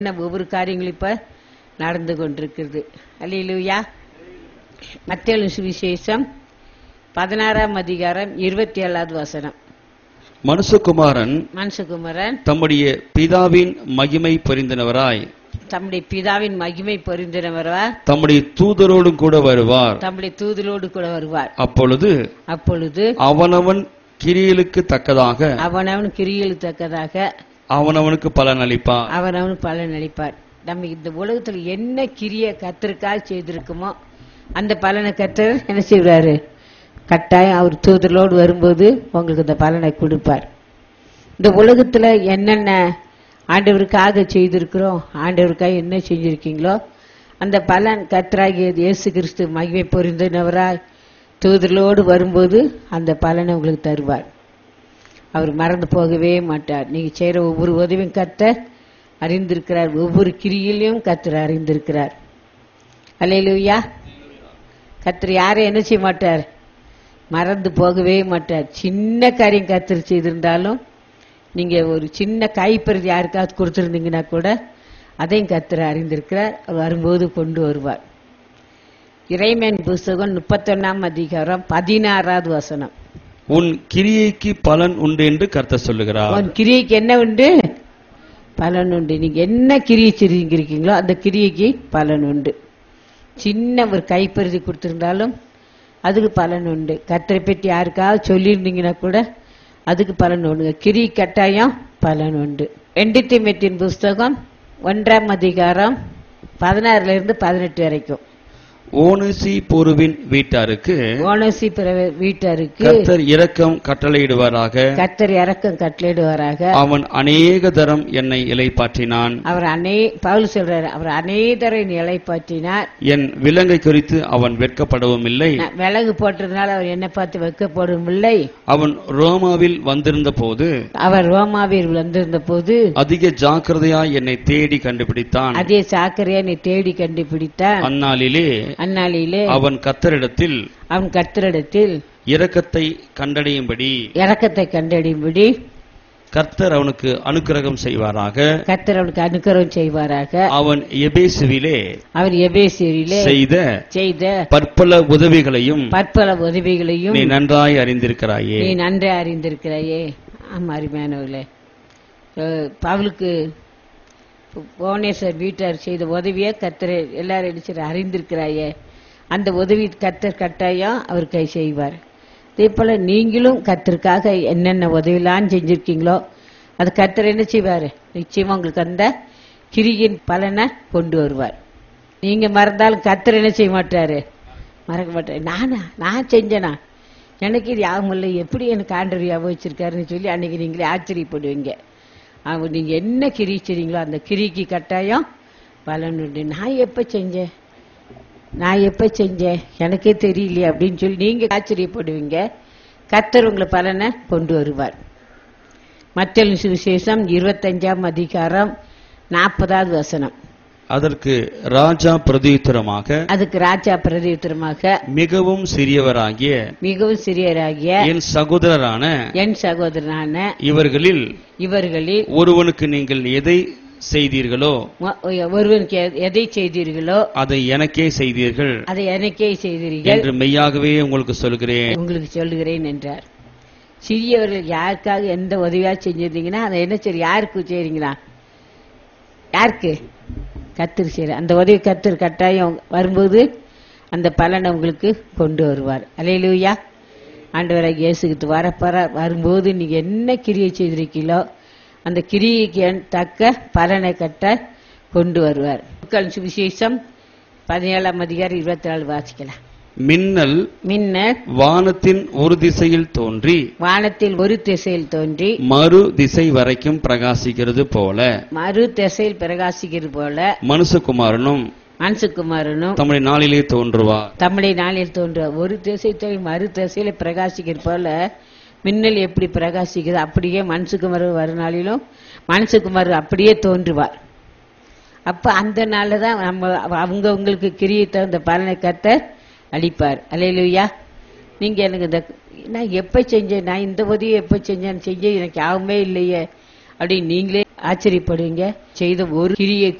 என்ன ஒவ்வொரு காரியங்களும் இப்ப நடந்து கொண்டிருக்கிறது அல்லையிலுயா மத்திய சுவிசேஷம் பதினாறாம் அதிகாரம் இருபத்தி ஏழாவது வசனம் மனுஷகுமாரன் மனுஷகுமரன் தம்முடைய பிதாவின் மகிமை பொரிந்தனவராய் தம்முடைய பிதாவின் மகிமை பொருந்தினவரா தம்முடைய தூதரோடும் கூட வருவார் தம்முடைய தூதலோடு கூட வருவார் அப்பொழுது அப்பொழுது அவனவன் கிரியலுக்கு தக்கதாக அவனவன் கிரியில் தக்கதாக அவனவனுக்கு பலன் அளிப்பார் அவனவன் பலன் அளிப்பார் நம்ம இந்த உலகத்துல என்ன கிரிய கத்திற்காக செய்திருக்குமோ அந்த பலனை கத்தர் என்ன செய்வாரு கட்டாயம் அவர் தூதலோடு வரும்போது உங்களுக்கு இந்த பலனை கொடுப்பார் இந்த உலகத்துல என்னென்ன ஆண்டவருக்காக செய்திருக்கிறோம் ஆண்டவருக்காக என்ன செஞ்சிருக்கீங்களோ அந்த பலன் கத்தராகிய இயேசு கிறிஸ்து மகிமை பொருந்தினவராய் தூதலோடு வரும்போது அந்த பலனை உங்களுக்கு தருவார் அவர் மறந்து போகவே மாட்டார் நீங்க செய்யற ஒவ்வொரு உதவியும் கத்தர் அறிந்திருக்கிறார் ஒவ்வொரு கிரியிலையும் கத்தர் அறிந்திருக்கிறார் அல்லையிலுயா கத்தர் யாரை என்ன செய்ய மாட்டார் மறந்து போகவே மாட்டார் சின்ன காரியம் கத்தர் செய்திருந்தாலும் நீங்க ஒரு சின்ன கைப்பறிது யாருக்காவது கொடுத்திருந்தீங்கன்னா கூட அதையும் கத்தர் அறிந்திருக்கிறார் அவர் வரும்போது கொண்டு வருவார் இறைமேன் புஸ்தகம் முப்பத்தொன்னாம் அதிகாரம் பதினாறாவது வசனம் உன் கிரியைக்கு பலன் உண்டு என்று கர்த்தர் சொல்லுகிறார் உன் கிரியைக்கு என்ன உண்டு பலன் உண்டு நீங்க என்ன கிரியை செஞ்சிருக்கீங்களோ அந்த கிரியைக்கு பலன் உண்டு சின்ன ஒரு கைப்பருதி கொடுத்திருந்தாலும் அதுக்கு பலன் உண்டு கத்தரை பற்றி யாருக்காவது சொல்லியிருந்தீங்கன்னா கூட அதுக்கு பலன் உண்டு கிரி கட்டாயம் பலன் உண்டு வெண்டித்தி மெட்டின் புஸ்தகம் ஒன்றாம் அதிகாரம் பதினாறுல இருந்து பதினெட்டு வரைக்கும் ஓனசி போருவின் வீட்டாருக்கு ஓனசி பிறவி வீட்டாருக்கு கர்த்தர் இரக்கம் கட்டளையிடுவாராக கத்தர் இறக்கம் கட்டளையிடுவாராக அவன் அநேக தரம் என்னை இலைப்பாற்றினான் அவர் அநே பவுல் சொல்றாரு அவர் அநேதரை நிலைப்பாற்றினார் என் விலங்கை குறித்து அவன் வெட்கப்படவும் இல்லை நான் விலகு போட்டதுனால அவர் என்ன பார்த்து வைக்கப்படும் இல்லை அவன் ரோமாவில் வந்திருந்த போது அவர் ரோமாவில் வந்திருந்த போது அதிக ஜாக்கிரதையாய் என்னை தேடி கண்டுபிடித்தான் அதே சாக்கரையா நீ தேடி கண்டுபிடித்தான் அந்நாளிலே அந்நாளிலே அவன் கர்த்தரிடத்தில் அவன் கர்த்தரிடத்தில் இரக்கத்தை கண்டடையும்படி இறக்கத்தை கண்டறியும்படி கர்த்தர் அவனுக்கு அனுக்கிரகம் செய்வாராக கர்த்தர் அவனுக்கு அனுக்கிரகம் செய்வாராக அவன் எபேசுவிலே அவர் எபேசியிலே செய்த செய்த பற்பல உதவிகளையும் பற்பல உதவிகளையும் நீ நன்றாய் அறிந்திருக்கிறாயே நீ நன்றே அறிந்திருக்கிறாயே ஆமா அருமையானவர்களே அஹ் பவுலுக்கு புவனேஸ்வர் வீட்டார் செய்த உதவியை கத்தர் எல்லாரும் அடிச்சு அறிந்திருக்கிறாயே அந்த உதவி கத்தர் கட்டாயம் அவர் கை செய்வார் அதே போல நீங்களும் கத்தருக்காக என்னென்ன உதவிலாம் செஞ்சிருக்கீங்களோ அது கத்தர் என்ன செய்வாரு நிச்சயமா உங்களுக்கு அந்த கிரியின் பலனை கொண்டு வருவார் நீங்க மறந்தாலும் கத்தர் என்ன செய்ய மாட்டாரு மறக்க மாட்டாரு நானா நான் செஞ்சேனா எனக்கு இது யாவும் இல்லை எப்படி எனக்கு ஆண்டவர் ஞாபகம் வச்சிருக்காருன்னு சொல்லி அன்னைக்கு நீங்களே ஆச்சரியப்படுவீங்க அவர் நீங்க என்ன கிரி செய்றீங்களோ அந்த கிரிக்கு கட்டாயம் பலன் உண்டு நான் எப்ப செஞ்சேன் நான் எப்ப செஞ்சேன் எனக்கே தெரியலையே அப்படின்னு சொல்லி நீங்க ஆச்சரியப்படுவீங்க கர்த்தர் உங்களை பலனை கொண்டு வருவார் மத்திய சுவிசேஷம் இருபத்தஞ்சாம் அதிகாரம் நாற்பதாவது வசனம் அதற்கு ராஜா பிரதியுத்தரமாக அதுக்கு ராஜா பிரதியுத்தரமாக மிகவும் சிறியவராகிய மிகவும் சிறியராகிய என் சகோதரரான என் சகோதரனான இவர்களில் இவர்களில் ஒருவனுக்கு நீங்கள் எதை செய்தீர்களோ ஒ- ஒருவனுக்கு எ- எதை செய்தீர்களோ அதை எனக்கே செய்தீர்கள் அதை எனக்கே செய்தீர்கள் என்று மெய்யாகவே உங்களுக்கு சொல்கிறேன் உங்களுக்கு சொல்லுகிறேன் என்றார் சிறியவர்கள் யாருக்காக எந்த உதவியா செஞ்சிருந்தீங்கன்னா அதை என்ன சரி யாருக்கு செய்றீங்களா யாருக்கு கத்திரி செய்யற அந்த உதவி கத்திரி கட்டாயம் வரும்போது அந்த பலனை உங்களுக்கு கொண்டு வருவார் அலையிலூயா ஆண்டவராக இயேசுக்கு வரப்பற வரும்போது நீங்க என்ன கிரியை செய்திருக்கீங்களோ அந்த கிரியைக்கு தக்க பலனை கட்ட கொண்டு வருவார் மக்கள் சுவிசேஷம் பதினேழாம் அதிகாரம் இருபத்தி நாலு வாசிக்கலாம் மின்னல் மின்னர் வானத்தின் ஒரு திசையில் தோன்றி வானத்தில் ஒரு திசையில் தோன்றி மறு திசை வரைக்கும் பிரகாசிக்கிறது போல மறு திசையில் பிரகாசிக்கிறது போல மனுஷகுமாரனும் மனசுக்குமாரனும் தம்முடைய நாளிலே தோன்றுவார் தமிழை நாளில் தோன்ற ஒரு திசை தோன்றி மறு திசையில பிரகாசிக்கிறது போல மின்னல் எப்படி பிரகாசிக்குது அப்படியே மனசுக்குமார் வரும் நாளிலும் மனசுக்குமார் அப்படியே தோன்றுவார் அப்ப அந்த நாள்ல தான் நம்ம அவங்க உங்களுக்கு கிரியை தகுந்த பலனை கத்த அளிப்பார் அலையிலுயா நீங்க எனக்கு இந்த நான் எப்ப செஞ்சேன் நான் இந்த உதவியை எப்ப செஞ்சேன் செஞ்சேன் எனக்கு யாவுமே இல்லையே அப்படின்னு நீங்களே ஆச்சரியப்படுவீங்க செய்த ஒரு கிரியை